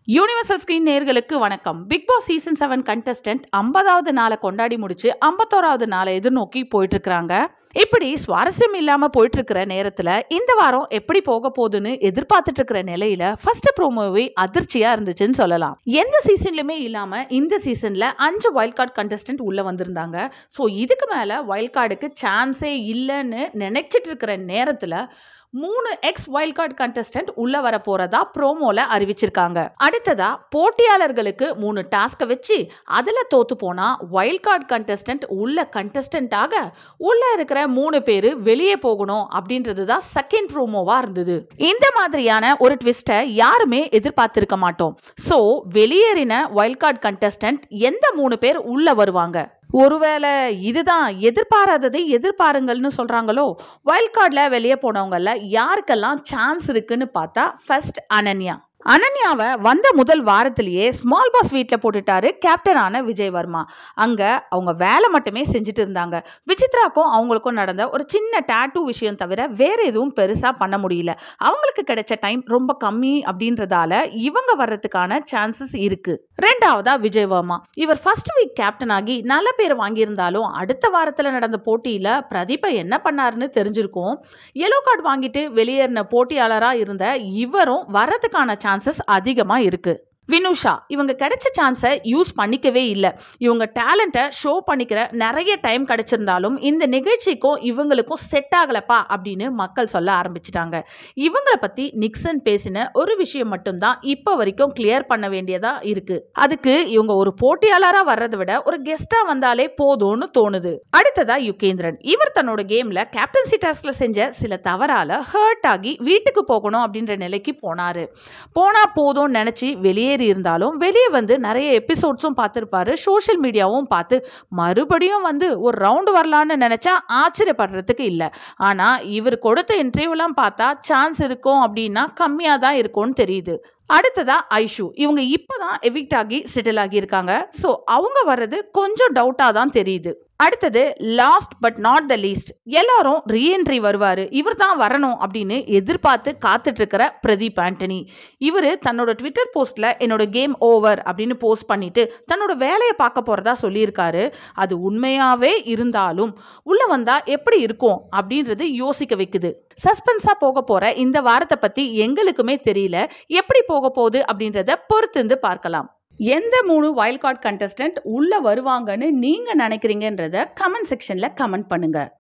universal screen நேர்களுக்கு வணக்கம் big boss season seven contestant ஐம்பதாவது நாளை கொண்டாடி முடிச்சு ஐம்பத்தோராவது நாளை எதிர்நோக்கி போயிட்டு இருக்கிறாங்க இப்படி சுவாரஸ்யம் இல்லாம போயிட்டு இருக்கிற நேரத்துல இந்த வாரம் எப்படி போக போகுதுன்னு எதிர்பார்த்துட்டு இருக்கிற நிலையில ஃபர்ஸ்ட் ப்ரோமோவே அதிர்ச்சியா இருந்துச்சுன்னு சொல்லலாம் எந்த சீசன்லயுமே இல்லாம இந்த சீசன்ல அஞ்சு வைல்ட் கார்டு கண்டஸ்டன்ட் உள்ள வந்திருந்தாங்க ஸோ இதுக்கு மேல வைல்ட் கார்டுக்கு சான்ஸே இல்லைன்னு நினைச்சிட்டு இருக்கிற நேரத்துல மூணு எக்ஸ் வைல்ட் கார்டு கண்டஸ்டன்ட் உள்ள வர போறதா ப்ரோமோல அறிவிச்சிருக்காங்க அடுத்ததா போட்டியாளர்களுக்கு மூணு டாஸ்க்கை வச்சு அதுல தோத்து போனா வைல்ட் கார்டு கண்டஸ்டன்ட் உள்ள கண்டஸ்டன்டாக உள்ள இருக்கிற மூணு பேர் வெளியே போகணும் அப்படின்றது தான் செகண்ட் ப்ரோமோவா இருந்தது இந்த மாதிரியான ஒரு ட்விஸ்ட்டை யாருமே எதிர்பார்த்திருக்க மாட்டோம் ஸோ வெளியேறின வைல்ட் கார்டு கண்டஸ்டன்ட் எந்த மூணு பேர் உள்ள வருவாங்க ஒருவேளை இதுதான் எதிர்பாராததை எதிர்பாருங்கள்னு சொல்றாங்களோ வைல்ட் கார்டில் வெளியே போனவங்கள யாருக்கெல்லாம் சான்ஸ் இருக்குன்னு பார்த்தா ஃபர்ஸ்ட் அனன்யா அனன்யாவை வந்த முதல் வாரத்திலேயே ஸ்மால் பாஸ் வீட்டில் போட்டுட்டாரு கேப்டனான விஜய் வர்மா அங்கே அவங்க வேலை மட்டுமே செஞ்சுட்டு இருந்தாங்க விசித்ராக்கும் அவங்களுக்கும் நடந்த ஒரு சின்ன டேட்டூ விஷயம் தவிர வேற எதுவும் பெருசாக பண்ண முடியல அவங்களுக்கு கிடைச்ச டைம் ரொம்ப கம்மி அப்படின்றதால இவங்க வர்றதுக்கான சான்சஸ் இருக்கு ரெண்டாவதா விஜய் வர்மா இவர் ஃபர்ஸ்ட் வீக் கேப்டன் ஆகி நல்ல பேர் வாங்கியிருந்தாலும் அடுத்த வாரத்தில் நடந்த போட்டியில் பிரதீபை என்ன பண்ணாருன்னு தெரிஞ்சிருக்கும் எல்லோ கார்டு வாங்கிட்டு வெளியேறின போட்டியாளராக இருந்த இவரும் வரதுக்கான சான்சஸ் அதிகமாக இருக்கு வினுஷா இவங்க கிடைச்ச சான்ஸை யூஸ் பண்ணிக்கவே இல்லை இவங்க டேலண்ட்டை ஷோ பண்ணிக்கிற நிறைய டைம் கிடைச்சிருந்தாலும் இந்த நிகழ்ச்சிக்கும் இவங்களுக்கும் செட் ஆகலப்பா அப்படின்னு மக்கள் சொல்ல ஆரம்பிச்சிட்டாங்க இவங்கள பற்றி நிக்சன் பேசின ஒரு விஷயம் மட்டும்தான் இப்போ வரைக்கும் கிளியர் பண்ண வேண்டியதா இருக்கு அதுக்கு இவங்க ஒரு போட்டியாளராக வர்றதை விட ஒரு கெஸ்டாக வந்தாலே போதும்னு தோணுது அடுத்ததா யுகேந்திரன் இவர் தன்னோட கேம்ல கேப்டன்சி டாஸ்க்ல செஞ்ச சில தவறால ஹர்ட் ஆகி வீட்டுக்கு போகணும் அப்படின்ற நிலைக்கு போனாரு போனா போதும்னு நினைச்சு வெளியேறி இருந்தாலும் வெளியே வந்து நிறைய எபிசோட்ஸும் பார்த்துருப்பாரு சோஷியல் மீடியாவும் பார்த்து மறுபடியும் வந்து ஒரு ரவுண்டு வரலான்னு நினைச்சா ஆச்சரியப்படுறதுக்கு இல்லை ஆனா இவர் கொடுத்த இன்டர்வியூலாம் பார்த்தா சான்ஸ் இருக்கும் அப்படின்னா கம்மியாக தான் இருக்கும்னு தெரியுது அடுத்ததா ஐஷு இவங்க இப்போதான் எவிக்ட் ஆகி செட்டில் ஆகியிருக்காங்க ஸோ அவங்க வர்றது கொஞ்சம் டவுட்டாக தான் தெரியுது அடுத்தது last but not the least reentry ரீஎன்ட்ரி வருவார் இவர் தான் வரணும் அப்படின்னு எதிர்பார்த்து காத்துட்டு இருக்கிற பிரதீப் ஆண்டனி இவர் தன்னோட ட்விட்டர் போஸ்ட்டில் என்னோட கேம் ஓவர் அப்படின்னு போஸ்ட் பண்ணிட்டு தன்னோட வேலையை பார்க்க போகிறதா சொல்லியிருக்காரு அது உண்மையாகவே இருந்தாலும் உள்ளே வந்தால் எப்படி இருக்கும் அப்படின்றது யோசிக்க வைக்குது சஸ்பென்ஸாக போக போகிற இந்த வாரத்தை பற்றி எங்களுக்குமே தெரியல எப்படி போக போகுது அப்படின்றத பொறுத்திருந்து பார்க்கலாம் எந்த மூணு வைல்ட் கார்டு கண்டஸ்டன்ட் உள்ள வருவாங்கன்னு நீங்க நினைக்கிறீங்கன்றத கமெண்ட் செக்ஷன்ல கமெண்ட் பண்ணுங்க